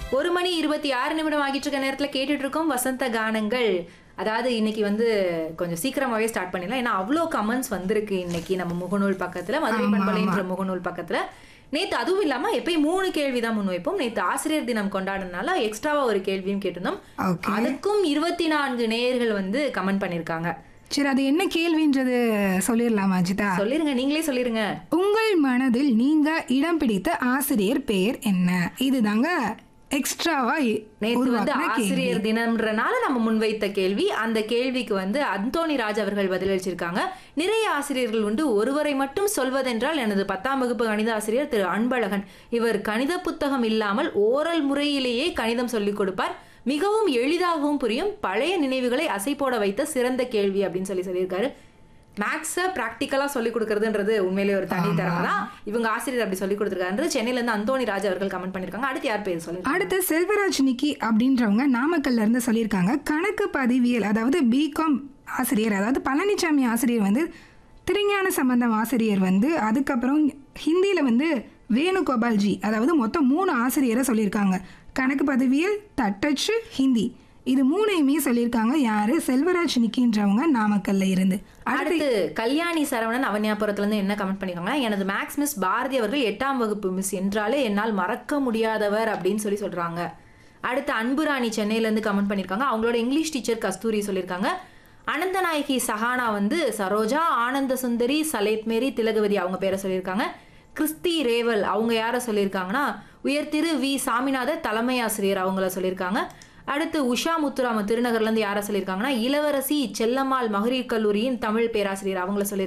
ஒரு மணி இருபத்தி ஆறு நிமிடம் ஆகிட்டு இருக்க நேரத்தில் கேட்டுட்டு இருக்கோம் வசந்த கானங்கள் அதாவது இன்னைக்கு வந்து கொஞ்சம் சீக்கிரமாவே ஸ்டார்ட் பண்ணிடலாம் ஏன்னா அவ்வளோ கமெண்ட்ஸ் வந்திருக்கு இன்னைக்கு நம்ம முகநூல் பக்கத்துல மதுரை பண்பலைன்ற முகநூல் பக்கத்துல நேத்து அதுவும் இல்லாம எப்பயும் மூணு கேள்வி தான் முன்வைப்போம் நேத்து ஆசிரியர் தினம் கொண்டாடுறதுனால எக்ஸ்ட்ராவா ஒரு கேள்வியும் கேட்டிருந்தோம் ஓகே அதுக்கும் இருபத்தி நான்கு நேயர்கள் வந்து கமெண்ட் பண்ணிருக்காங்க சரி அது என்ன கேள்வின்றது சொல்லிடலாமா அஜிதா சொல்லிருங்க நீங்களே சொல்லிருங்க உங்கள் மனதில் நீங்க இடம் பிடித்த ஆசிரியர் பெயர் என்ன இதுதாங்க எக்ஸ்ட்ராவா இ- நேத்து வந்து உருவாக்குன கேள்வி ஆசிரியர் தினம்ன்றனால நம்ம முன்வைத்த கேள்வி அந்த கேள்விக்கு வந்து அந்தோணி ராஜ் அவர்கள் பதிலளிச்சிருக்காங்க நிறைய ஆசிரியர்கள் உண்டு ஒருவரை மட்டும் சொல்வதென்றால் எனது பத்தாம் வகுப்பு கணித ஆசிரியர் திரு அன்பழகன் இவர் கணித புத்தகம் இல்லாமல் ஓரல் முறையிலேயே கணிதம் சொல்லிக் கொடுப்பார் மிகவும் எளிதாகவும் புரியும் பழைய நினைவுகளை அசை போட வைத்த சிறந்த கேள்வி அப்படின்னு சொல்லி சொல்லியிருக்காரு மேக்ஸை ப்ராக்டிக்கலாக சொல்லிக் கொடுக்கறதுன்றது உண்மையிலேயே ஒரு தனி திறமை தான் இவங்க ஆசிரியர் அப்படி சொல்லிக் கொடுத்துருக்காரு சென்னையில இருந்து அந்தோணி ராஜ் அவர்கள் கமெண்ட் பண்ணியிருக்காங்க அடுத்து யார் பேர் சொல்லி அடுத்து செல்வராஜ் நிக்கி அப்படின்றவங்க நாமக்கல்ல இருந்து சொல்லியிருக்காங்க கணக்கு பதிவியல் அதாவது பிகாம் ஆசிரியர் அதாவது பழனிசாமி ஆசிரியர் வந்து திருஞான சம்பந்தம் ஆசிரியர் வந்து அதுக்கப்புறம் ஹிந்தியில் வந்து வேணுகோபால்ஜி அதாவது மொத்தம் மூணு ஆசிரியரை சொல்லியிருக்காங்க கணக்கு பதிவியல் தட்டச்சு ஹிந்தி இது மூணையுமே சொல்லியிருக்காங்க யாரு செல்வராஜ் நிக்கின்றவங்க நாமக்கல்ல இருந்து அடுத்து கல்யாணி சரவணன் அவன்யாபுரத்துல இருந்து என்ன கமெண்ட் பண்ணிருக்காங்கன்னா எனது மேக்ஸ் மிஸ் பாரதி அவர்கள் எட்டாம் வகுப்பு மிஸ் என்றாலே என்னால் மறக்க முடியாதவர் அப்படின்னு சொல்லி சொல்றாங்க அடுத்து அன்புராணி சென்னையில இருந்து கமெண்ட் பண்ணிருக்காங்க அவங்களோட இங்கிலீஷ் டீச்சர் கஸ்தூரி சொல்லியிருக்காங்க அனந்தநாயகி சஹானா வந்து சரோஜா ஆனந்த சுந்தரி சலேத் மேரி திலகவதி அவங்க பேரை சொல்லியிருக்காங்க கிறிஸ்தி ரேவல் அவங்க யாரை சொல்லியிருக்காங்கன்னா உயர்திரு வி சாமிநாதர் தலைமை ஆசிரியர் அவங்கள சொல்லியிருக்காங்க அடுத்து உஷா முத்துராம திருநகர்ல இருந்து யாரை சொல்லியிருக்காங்கன்னா இளவரசி செல்லம்மாள் மகளிர் கல்லூரியின் தமிழ் பேராசிரியர் அவங்கள சொல்லி